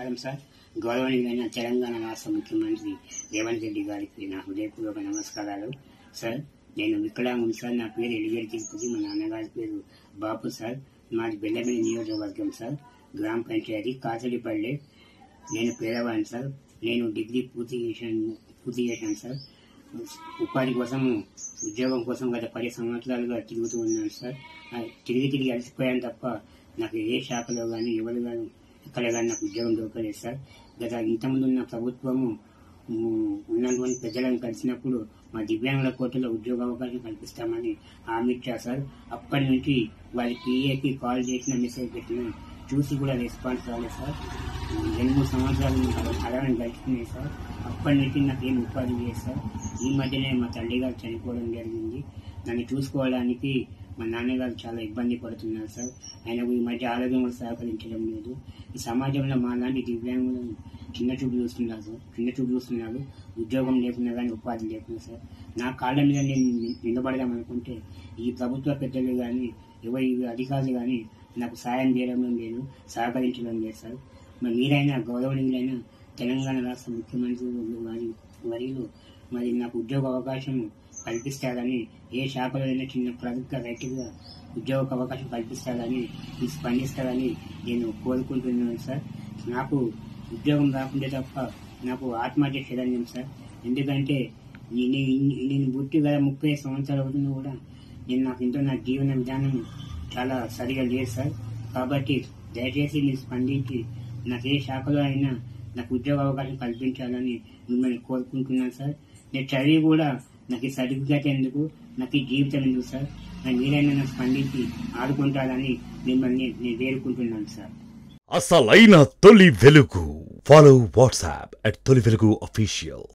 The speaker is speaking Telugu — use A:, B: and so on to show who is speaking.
A: నమస్కారం సార్ గౌరవనీయులైన తెలంగాణ రాష్ట్ర ముఖ్యమంత్రి రేవంత్ రెడ్డి గారికి నా హృదయపూర్వక నమస్కారాలు సార్ నేను వికలాంగుం సార్ నా పేరు ఎలిగేరి తిరుపతి మా నాన్నగారి పేరు బాపు సార్ మాది బెల్లమిల్లి నియోజకవర్గం సార్ గ్రామ పంచాయతీ కాసలిపల్లె నేను పేదవాడిని సార్ నేను డిగ్రీ పూర్తి చేశాను పూర్తి చేశాను సార్ ఉపాధి కోసము ఉద్యోగం కోసం గత పది సంవత్సరాలుగా తిరుగుతూ ఉన్నాను సార్ ఆ తిరిగి తిరిగి అలసిపోయాను తప్ప నాకు ఏ శాఖలో కానీ ఎవరు కానీ ఎక్కడ కానీ నాకు ఉద్యోగం దొరకలేదు సార్ గత ఇంతకుముందు ఉన్న ప్రభుత్వము ఉమ్, ఉన్నటువంటి పెద్దలను కలిసినప్పుడు మా దివ్యాంగుల కోర్టులో ఉద్యోగ అవకాశం కల్పిస్తామని హామీ ఇచ్చారు సార్ అప్పటి నుంచి వారి పిఏకి కాల్ చేసిన మెసేజ్ పెట్టిన చూసి కూడా రెస్పాన్స్ రాలేదు సార్ రెండు మూడు సంవత్సరాలు నాకు అలానే గడిచినాయి సార్ అప్పటి నుంచి నాకు ఏం ఉపాధి లేదు సార్ ఈ మధ్యనే మా తల్లి గారు చనిపోవడం జరిగింది నన్ను చూసుకోవడానికి మా నాన్నగారు చాలా ఇబ్బంది పడుతున్నారు సార్ ఆయనకు ఈ మధ్య ఆరోగ్యం కూడా సహకరించడం లేదు ఈ సమాజంలో మా లాంటి దివ్యాంగులను చిన్న చూపు చూస్తున్నారు సార్ చిన్న చూపు చూస్తున్నారు ఉద్యోగం లేకున్నా కానీ ఉపాధి లేకున్నా సార్ నా కాళ్ళ మీద నేను ని- నిలబడదాం అనుకుంటే ఈ ప్రభుత్వ పెద్దలు కానీ ఎవరి అధికారులు కానీ నాకు సాయం చేయడం లేదు సహకరించడం లేదు సార్ మరి మీరైనా గౌరవనీయులైన తెలంగాణ రాష్ట్ర ముఖ్యమంత్రి వారి వరిలో మరి నాకు ఉద్యోగ అవకాశం కల్పిస్తారని ఏ శాఖలో అయినా చిన్న ప్రభుత్వ రైతుగా ఉద్యోగ అవకాశం కల్పిస్తారని మీరు స్పందిస్తారని నేను కోరుకుంటున్నాను సార్ నాకు ఉద్యోగం రాకుంటే తప్ప నాకు ఆత్మహత్య శరణ్యం సార్ ఎందుకంటే నేను ఇన్ని- నేను పుట్టి గల ముప్పై సంవత్సరాలు అవుతున్నా కూడా నేను నాకు ఎంతో నా జీవన విధానం చాలా సరిగా లేదు సార్ కాబట్టి దయచేసి మీరు స్పందించి నాకు ఏ శాఖలో అయినా నాకు ఉద్యోగ అవకాశం కల్పించాలని మిమ్మల్ని కోరుకుంటున్నాను సార్ నేను చదివి కూడా నాకు ఈ సర్టిఫికేట్ ఎందుకు నాకు ఈ జీవితం ఎందుకు సార్ నాకు మీరైనా నాకు స్పందించి ఆడుకుంటారని మిమ్మల్ని నేను వేడుకుంటున్నాను సార్
B: అసలైన తొలి వెలుగు ఫాలో వాట్సాప్ అట్ తొలి వెలుగు అఫీషియల్